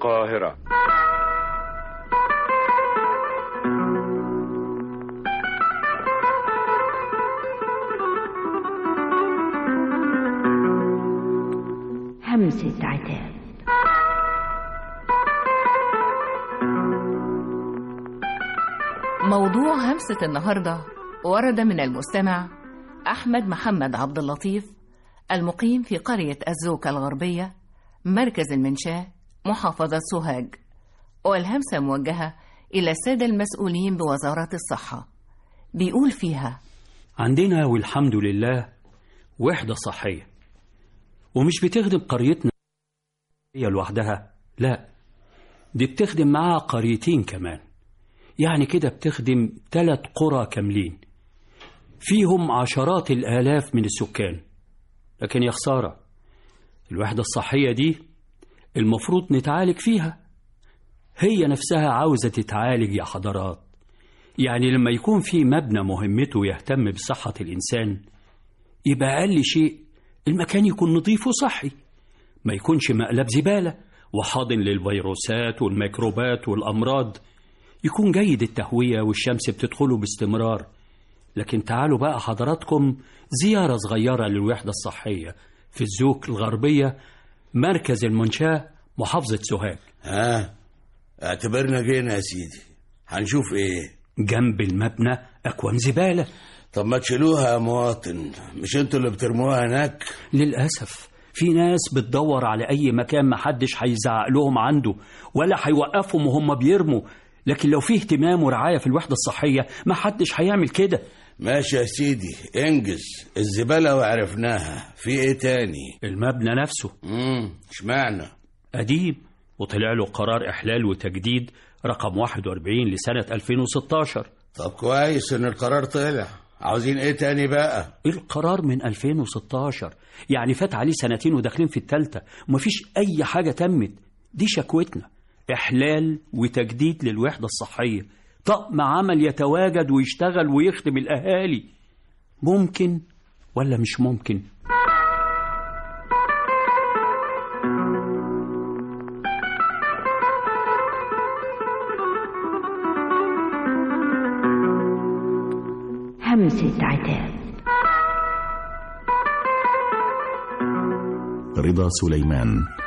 القاهرة همسة عتاب موضوع همسة النهاردة ورد من المستمع أحمد محمد عبد اللطيف المقيم في قرية الزوكة الغربية مركز المنشاة محافظة سوهاج والهمسة موجهة إلى السادة المسؤولين بوزارة الصحة بيقول فيها عندنا والحمد لله وحدة صحية ومش بتخدم قريتنا هي لوحدها لا دي بتخدم معاها قريتين كمان يعني كده بتخدم ثلاث قرى كاملين فيهم عشرات الآلاف من السكان لكن يا خسارة الوحدة الصحية دي المفروض نتعالج فيها هي نفسها عاوزة تتعالج يا حضرات يعني لما يكون في مبنى مهمته يهتم بصحة الإنسان يبقى أقل شيء المكان يكون نظيف وصحي ما يكونش مقلب زبالة وحاضن للفيروسات والميكروبات والأمراض يكون جيد التهوية والشمس بتدخله باستمرار لكن تعالوا بقى حضراتكم زيارة صغيرة للوحدة الصحية في الزوك الغربية مركز المنشاة محافظة سوهاج ها اعتبرنا جينا يا سيدي هنشوف ايه جنب المبنى أكوام زبالة طب ما تشيلوها يا مواطن مش انتوا اللي بترموها هناك للأسف في ناس بتدور على أي مكان محدش هيزعق لهم عنده ولا هيوقفهم وهم بيرموا لكن لو في اهتمام ورعاية في الوحدة الصحية محدش هيعمل كده ماشي يا سيدي انجز الزبالة وعرفناها في ايه تاني المبنى نفسه امم اشمعنى قديم وطلع له قرار إحلال وتجديد رقم 41 لسنة 2016 طب كويس ان القرار طلع عاوزين ايه تاني بقى القرار من 2016 يعني فات عليه سنتين وداخلين في التالتة ومفيش أي حاجة تمت دي شكوتنا إحلال وتجديد للوحدة الصحية طقم عمل يتواجد ويشتغل ويخدم الأهالي ممكن ولا مش ممكن همسة عتاب رضا سليمان